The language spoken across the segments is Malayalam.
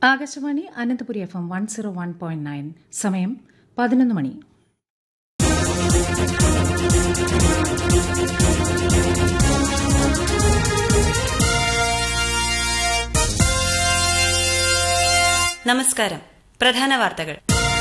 Akashvani Ananthapuri F M one zero one point nine സമയം പതിനൊന്ന് മണി നമസ്കാരം പ്രധാന വാർത്തകൾ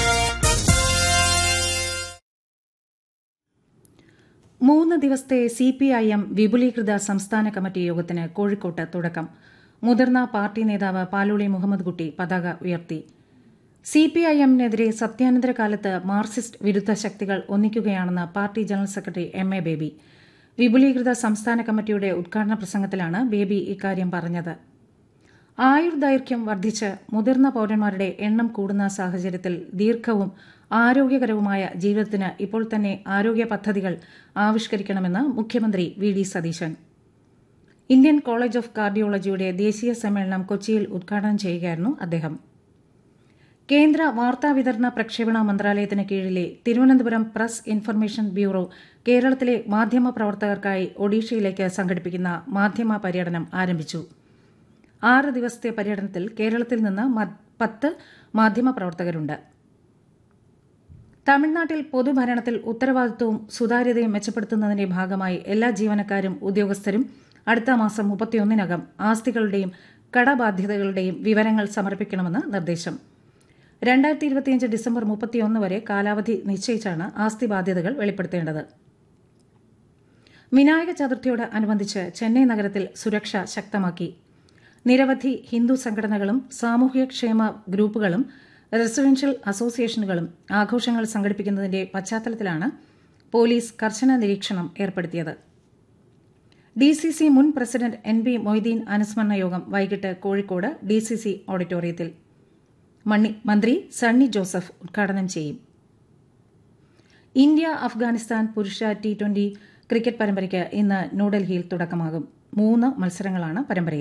മൂന്ന് ദിവസത്തെ സി പി ഐ എം വിപുലീകൃത സംസ്ഥാന കമ്മിറ്റി യോഗത്തിന് കോഴിക്കോട്ട് തുടക്കം മുതിർന്ന പാർട്ടി നേതാവ് പാലോളി മുഹമ്മദ് കുട്ടി പതാക ഉയർത്തി സി പി ഐ എമ്മിനെതിരെ സത്യാനന്തര കാലത്ത് മാർക്സിസ്റ്റ് വിരുദ്ധ ശക്തികൾ ഒന്നിക്കുകയാണെന്ന് party general secretary M A Baby വിപുലീകൃത സംസ്ഥാന കമ്മിറ്റിയുടെ ഉദ്ഘാടന പ്രസംഗത്തിലാണ് ബേബി ഇക്കാര്യം പറഞ്ഞത് ആയുർദൈർഘ്യം വർദ്ധിച്ച് മുതിർന്ന പൌരന്മാരുടെ എണ്ണം കൂടുന്ന സാഹചര്യത്തിൽ ദീർഘവും ആരോഗ്യകരവുമായ ജീവിതത്തിന് ഇപ്പോൾ തന്നെ ആരോഗ്യ പദ്ധതികൾ ആവിഷ്കരിക്കണമെന്ന് മുഖ്യമന്ത്രി V D Satheesan Indian college of കാർഡിയോളജിയുടെ ദേശീയ സമ്മേളനം കൊച്ചിയിൽ ഉദ്ഘാടനം ചെയ്യുകയായിരുന്നു അദ്ദേഹം കേന്ദ്ര വാർത്താവിതരണ പ്രക്ഷേപണ മന്ത്രാലയത്തിന് കീഴിലെ തിരുവനന്തപുരം പ്രസ് ഇൻഫർമേഷൻ ബ്യൂറോ കേരളത്തിലെ മാധ്യമ പ്രവർത്തകർക്കായി ഒഡീഷയിലേക്ക് സംഘടിപ്പിക്കുന്ന മാധ്യമ പര്യടനം ആരംഭിച്ചു ആറ് ദിവസത്തെ പര്യടനത്തിൽ കേരളത്തിൽ നിന്ന് പത്ത് മാധ്യമപ്രവർത്തകരുണ്ട് തമിഴ്നാട്ടിൽ പൊതുഭരണത്തിൽ ഉത്തരവാദിത്വവും സുതാര്യതയും മെച്ചപ്പെടുത്തുന്നതിന്റെ ഭാഗമായി എല്ലാ ജീവനക്കാരും ഉദ്യോഗസ്ഥരും അടുത്ത മാസം മുപ്പത്തിയൊന്നിനകം ആസ്തികളുടെയും കടബാധ്യതകളുടെയും വിവരങ്ങൾ സമർപ്പിക്കണമെന്ന് നിർദ്ദേശം രണ്ടായിരത്തി ഇരുപത്തിയഞ്ച് ഡിസംബർ മുപ്പത്തിയൊന്ന് വരെ കാലാവധി നിശ്ചയിച്ചാണ് ആസ്തി ബാധ്യതകൾ വെളിപ്പെടുത്തേണ്ടത് വിനായക ചതുർത്ഥിയോട് അനുബന്ധിച്ച് ചെന്നൈ നഗരത്തിൽ സുരക്ഷ ശക്തമാക്കി നിരവധി ഹിന്ദു സംഘടനകളും സാമൂഹ്യക്ഷേമ ഗ്രൂപ്പുകളും റെസിഡൻഷ്യൽ അസോസിയേഷനുകളും ആഘോഷങ്ങൾ സംഘടിപ്പിക്കുന്നതിന്റെ പശ്ചാത്തലത്തിലാണ് പോലീസ് കർശന നിരീക്ഷണം ഏർപ്പെടുത്തിയത് ഡി സി സി മുൻ പ്രസിഡന്റ് എൻ ബി മൊയ്തീൻ അനുസ്മരണ യോഗം വൈകിട്ട് കോഴിക്കോട് ഡി സി സി ഓഡിറ്റോറിയത്തിൽ മന്ത്രി സണ്ണി ജോസഫ് ഉദ്ഘാടനം ചെയ്യും ഇന്ത്യ അഫ്ഗാനിസ്ഥാൻ പുരുഷ ടി ട്വന്റി ക്രിക്കറ്റ് പരമ്പരയ്ക്ക് ഇന്ന് ന്യൂഡൽഹിയിൽ തുടക്കമാകും മൂന്ന് മത്സരങ്ങളാണ് പരമ്പരയിൽ